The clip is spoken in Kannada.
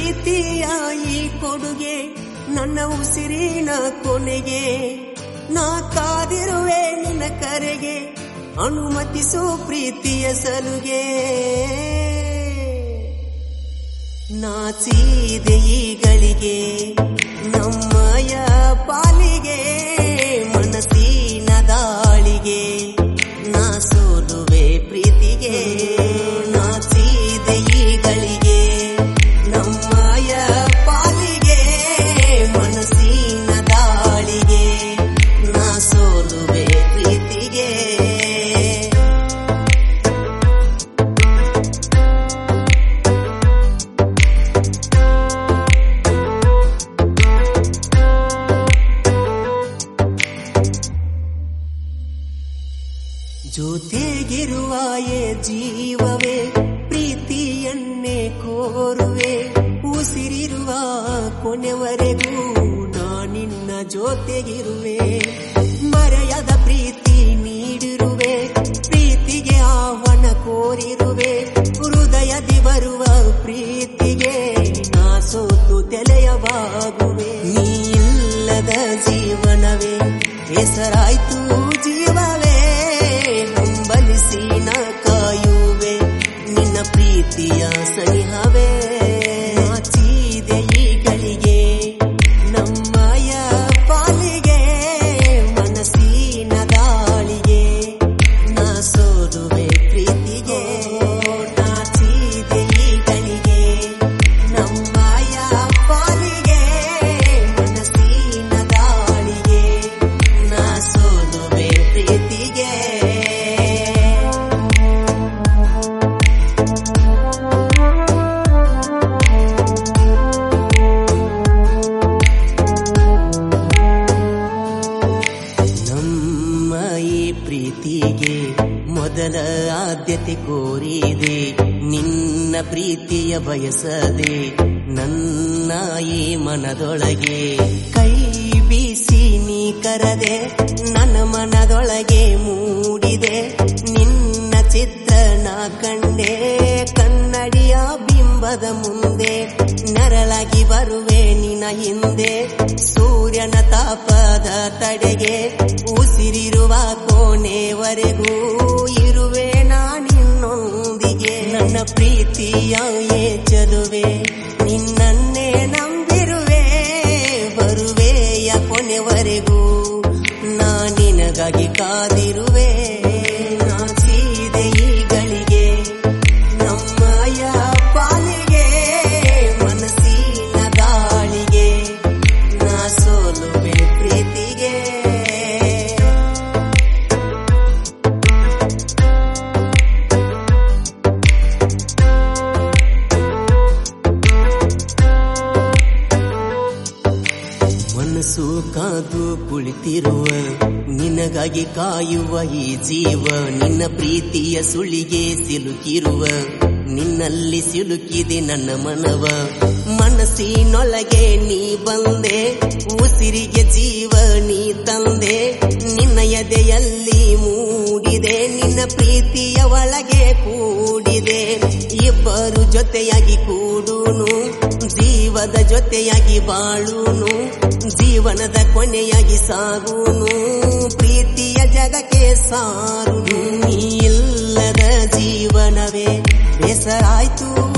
ಪ್ರೀತಿಯ ಈ ಕೊಡುಗೆ ನನ್ನ ಉಸಿರಿನ ಕೊನೆಗೆ ನಾ ಕಾದಿರುವೆ ನಿನ್ನ ಕರೆಗೆ ಅನುಮತಿಸು ಪ್ರೀತಿಯ ಸಲುಗೆ ನಾಚಿದೆ ಈಗಳಿಗೆ ನಮ್ಮಯ ಪಾಲಿಗೆ ಮನಸ್ಸಿನ ದಾಳಿಗೆ ನಾ ಸೋಲುವೆ ಪ್ರೀತಿಗೆ ನಾಚಿದೆ ಈಗಳಿಗೆ ನಮ್ಮಯ ಪಾಲಿಗೆ ಮನಸ್ಸಿನ ದಾಳಿಗೆ ನಾ ಸೋಲುವೆ ಪ್ರೀತಿಗೆ ಜೊತೆಗಿರುವಾಯೇ ಜೀವವೇ ಪ್ರೀತಿಯನ್ನೇ ಕೋರುವೆ ಉಸಿರಿರುವ ಕೊನೆವರೆಗೂ ನಾ ನಿನ್ನ ಜೊತೆಗಿರುವೆ ಮರೆಯದ ಪ್ರೀತಿ ನೀಡಿರುವೆ ಪ್ರೀತಿಗೆ ಆಹ್ವಾನ ಕೋರಿರುವೆ ಹೃದಯದಿ ಬರುವ ಪ್ರೀತಿಗೆ ನಾ ಸೋತು ತೆಲೆಯವಾಗುವೆ ನೀ ಇಲ್ಲದ ಜೀವನವೇ ಹೆಸರಾಯ್ತು ಜೀವವೇ ಹಂಬಲಿಸಿ ನಾ ಕಾಯುವೆ ನಿನ್ನ ಪ್ರೀತಿಯ ಸನಿಹವೇ ನಾಚಿದೆ ಈಗಳಿಗೆ ನಮ್ಮಯ ಪಾಲಿಗೆ ಮನಸ್ಸಿನ ದಾಳಿಗೆ ನಾ ಸೋಲುವೆ ಪ್ರೀತಿಗೆ ನಾಚಿದೆ ಈಗಳಿಗೆ ನಮ್ಮಯ ಪಾಲಿಗೆ ಮನಸ್ಸಿನ ದಾಳಿಗೆ ನಾ ಸೋಲುವೆ ಪ್ರೀತಿಗೆ ನಮ್ಮ ಈ ಪ್ರೀತಿಗೆ ಮೊದಲ ಆದ್ಯತೆ ಕೋರಿದೆ ನಿನ್ನ ಪ್ರೀತಿಯ ಬಯಸದೆ ನನ್ನ ಈ ಮನದೊಳಗೆ ಕೈ ಬೀಸಿ ನೀ ಕರದೆ ನನ್ನ ಮನದೊಳಗೆ ಮೂಡಿದೆ ನಿನ್ನ ಚಿತ್ರ ನಾ ಕಂಡೆ ಕನ್ನಡಿಯ ಬಿಂಬದ ಮುಂದೆ ನರಳಾಗಿ ಬರುವೆ ನಿನ ಹಿಂದೆ ಸೂರ್ಯನ ತಾಪದ ತಡೆಗೆ ಉಸಿರಿರುವ ಕೋಣೆವರೆಗೂ ಇರುವೆ ನಾನಿನ್ನೊಂದಿಗೆ ನನ್ನ ಪ್ರೀತಿಯ ಏ ಚದುವೆ ನಿನ್ನನ್ನೇ ನಂಬಿರುವೆ ಬರುವೆಯ ಕೊನೆವರೆಗೂ ನಾ ನಿನಗಾಗಿ ಕಾದಿರುವೆ ನಾಚಿದೆ ಈಗಳಿಗೆ ನಮ್ಮಯ ಪಾಲಿಗೆ ಮನಸ್ಸಿನ ದಾಳಿಗೆ ನಾ ಸೋಲುವೆ ಪ್ರೀತಿಗೆ ಮನಸ್ಸು ಕಾದು ಕುಳಿತಿರುವ ನಿನಗಾಗಿ ಕಾಯುವ ಈ ಜೀವ ನಿನ್ನ ಪ್ರೀತಿಯ ಸುಳಿಗೆ ಸಿಲುಕಿರುವ ನಿನ್ನಲ್ಲಿ ಸಿಲುಕಿದೆ ನನ್ನ ಮನವ ಮನಸ್ಸಿನೊಳಗೆ ನೀ ಬಂದೆ ಉಸಿರಿಗೆ ಜೀವ ನೀ ತಂದೆ ನಿನ್ನ ಎದೆಯಲ್ಲಿ ಮೂಡಿದೆ ನಿನ್ನ ಪ್ರೀತಿಯ ಒಳಗೆ ಕೂಡಿದೆ ಇಬ್ಬರು ಜೊತೆಯಾಗಿ ಕೂಡುನು ಜೀವದ ಜೊತೆಯಾಗಿ ಬಾಳುನು ಜೀವನದ ಕೊನೆಯಾಗಿ ಸಾಗುನು ಪ್ರೀತಿಯ ಜಗಕ್ಕೆ ಸಾರುನು ನೀ ಇಲ್ಲದ ಜೀವನವೇ ಬೇಸರಾಯ್ತು